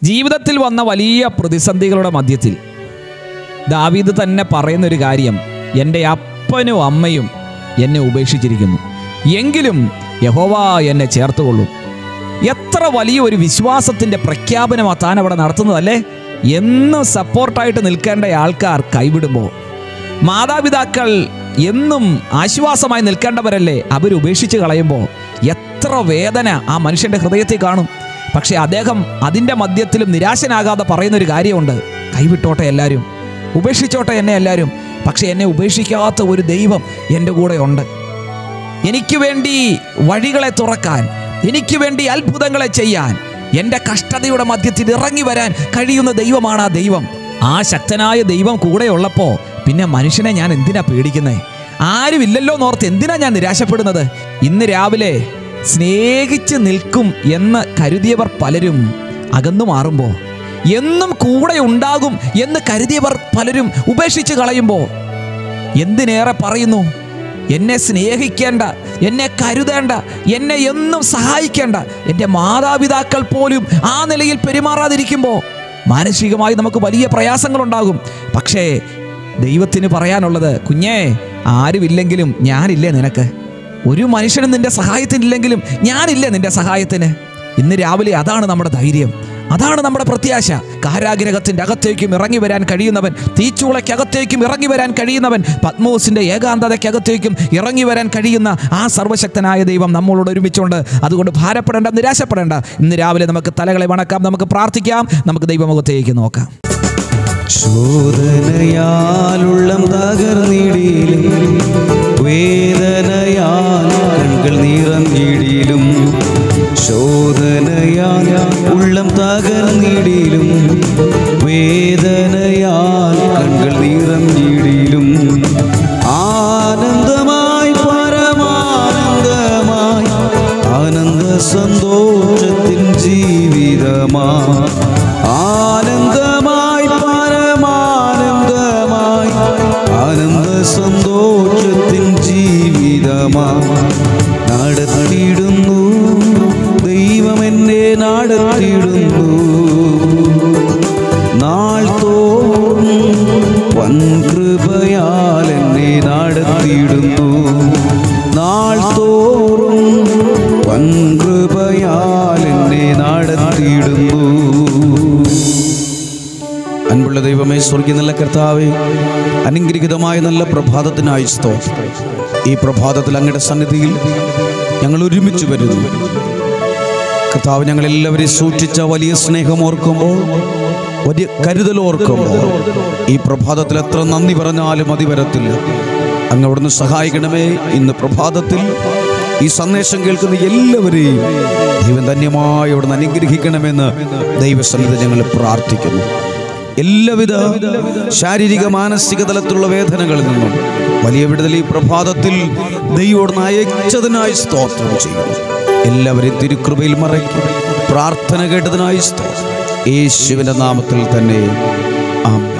ജീവിതത്തിൽ വന്ന വലിയ പ്രതിസന്ധികളുടെ മധ്യത്തിൽ ദാവീദ് തന്നെ പറയുന്നൊരു കാര്യം എൻ്റെ അപ്പനും അമ്മയും എന്നെ ഉപേക്ഷിച്ചിരിക്കുന്നു എങ്കിലും യഹോവ എന്നെ ചേർത്തുകൊള്ളും എത്ര വലിയ ഒരു വിശ്വാസത്തിൻ്റെ പ്രഖ്യാപനമാണ് താൻ അവിടെ നടത്തുന്നതല്ലേ എന്നും സപ്പോർട്ടായിട്ട് നിൽക്കേണ്ട ആൾക്കാർ കൈവിടുമ്പോൾ മാതാപിതാക്കൾ എന്നും ആശ്വാസമായി നിൽക്കേണ്ടവരല്ലേ അവരുപേക്ഷിച്ച് കളയുമ്പോൾ എത്ര വേദന ആ മനുഷ്യൻ്റെ ഹൃദയത്തിൽ കാണും പക്ഷേ അദ്ദേഹം അതിൻ്റെ മധ്യത്തിലും നിരാശനാകാതെ പറയുന്നൊരു കാര്യമുണ്ട് കൈവിട്ടോട്ടെ എല്ലാവരും ഉപേക്ഷിച്ചോട്ടെ എന്നെ എല്ലാവരും പക്ഷേ എന്നെ ഉപേക്ഷിക്കാത്ത ഒരു ദൈവം എൻ്റെ കൂടെ ഉണ്ട് എനിക്ക് വേണ്ടി വഴികളെ തുറക്കാൻ എനിക്ക് വേണ്ടി അത്ഭുതങ്ങളെ ചെയ്യാൻ എൻ്റെ കഷ്ടതയുടെ മധ്യത്തിൽ ഇറങ്ങി വരാൻ കഴിയുന്ന ദൈവമാണ് ആ ദൈവം ആ ശക്തനായ ദൈവം കൂടെ ഉള്ളപ്പോൾ പിന്നെ മനുഷ്യനെ ഞാൻ എന്തിനാ പേടിക്കുന്നേ ആരുമില്ലല്ലോ എന്നോർത്ത് എന്തിനാ ഞാൻ നിരാശപ്പെടുന്നത് ഇന്ന് രാവിലെ സ്നേഹിച്ച് നിൽക്കും എന്ന് കരുതിയവർ പലരും അകന്നു മാറുമ്പോൾ എന്നും കൂടെ ഉണ്ടാകും എന്ന് കരുതിയവർ പലരും ഉപേക്ഷിച്ച് കളയുമ്പോൾ എന്തിനേറെ പറയുന്നു എന്നെ സ്നേഹിക്കേണ്ട എന്നെ കരുതേണ്ട എന്നെ എന്നും സഹായിക്കേണ്ട എൻ്റെ മാതാപിതാക്കൾ പോലും ആ നിലയിൽ പെരുമാറാതിരിക്കുമ്പോൾ മാനസികമായി നമുക്ക് വലിയ പ്രയാസങ്ങളുണ്ടാകും പക്ഷേ ദൈവത്തിന് പറയാനുള്ളത് കുഞ്ഞേ ആരുമില്ലെങ്കിലും ഞാനില്ലേ നിനക്ക് ഒരു മനുഷ്യനും നിന്റെ സഹായത്തിനില്ലെങ്കിലും ഞാനില്ലേ നിന്റെ സഹായത്തിന് ഇന്ന് രാവിലെ അതാണ് നമ്മുടെ ധൈര്യം അതാണ് നമ്മുടെ പ്രത്യാശ കാരാഗ്രഹത്തിന്റെ അകത്തേക്കും ഇറങ്ങി വരാൻ കഴിയുന്നവൻ തീച്ചൂളയ്ക്കകത്തേക്കും ഇറങ്ങി വരാൻ കഴിയുന്നവൻ പത്മോസിന്റെ ഏകാന്തതയ്ക്കകത്തേക്കും ഇറങ്ങി വരാൻ കഴിയുന്ന ആ സർവശക്തനായ ദൈവം നമ്മളോട് ഒരുമിച്ചുണ്ട് അതുകൊണ്ട് ഭാരപ്പെടേണ്ട നിരാശപ്പെടേണ്ട ഇന്ന് രാവിലെ നമുക്ക് തലകളെ വണക്കാം നമുക്ക് പ്രാർത്ഥിക്കാം നമുക്ക് ദൈവമുഖത്തേക്ക് നോക്കാം ശോധനയാലുള്ളം തകർന്നിടിലും വേദനയാൽ കൺകൾ നിറഞ്ഞിടിലും ശോധനയാൽ ഉള്ളം തകർന്നിടിലും വേദനയാൽ കൺകൾ നിറഞ്ഞിടിലും ആനന്ദമായി പരമാനന്ദമായി ആനന്ദ സന്തോഷത്തിൻ ജീവിതമാ ആനന്ദമായി പരമാനന്ദമായി ആനന്ദ സന്തോഷത്തിൻ ജീവിതമാ നടത്തിയിടുന്നു ദൈവം എന്നെ നടത്തിയിടുന്നു നാൾ തോറും വൻ കൃപയാൽ എന്നെ നടത്തിയിടുന്നു നാൾ തോറും വൻ കൃപയാൽ എന്നെ നടത്തിയിടുന്നു അൻപുള്ള ദൈവമേ സ്വർഗീയ നല്ല കർത്താവേ അനുഗ്രഹിതമായ നല്ല പ്രഭാതത്തിനായി സ്തോത്രം ഈ പ്രഭാതത്തിൽ അങ്ങയുടെ സന്നിധിയിൽ ഞങ്ങൾ ഒരുമിച്ച് വരുന്നു കർത്താവ് ഞങ്ങൾ എല്ലാവരെയും സൂക്ഷിച്ച വലിയ സ്നേഹം ഓർക്കുമ്പോൾ വലിയ കരുതൽ ഓർക്കുമ്പോൾ ഈ പ്രഭാതത്തിൽ എത്ര നന്ദി പറഞ്ഞാലും മതി വരത്തില്ല അങ്ങ് അവിടുന്ന് സഹായിക്കണമേ ഇന്ന് പ്രഭാതത്തിൽ ഈ സന്ദേശം കേൾക്കുന്ന എല്ലാവരെയും ദൈവം ധന്യമായി അവിടുന്ന് അനുഗ്രഹിക്കണമെന്ന് ദൈവസന്നിധി ഞങ്ങൾ പ്രാർത്ഥിക്കുന്നു എല്ലാവിധ ശാരീരിക മാനസിക തലത്തിലുള്ള വേദനകളിൽ നിന്നും വലിയ വിടുതൽ ഈ പ്രഭാതത്തിൽ ദൈവോട് അയച്ചതിനായി സ്തോത്രം ചെയ്യുന്നു എല്ലാവരെയും തിരുകൃപയിൽ മറയ്ക്കും പ്രാർത്ഥന കേട്ടതിനായി സ്തോത്രം യേശുവിൻ്റെ നാമത്തിൽ തന്നെ ആമേൻ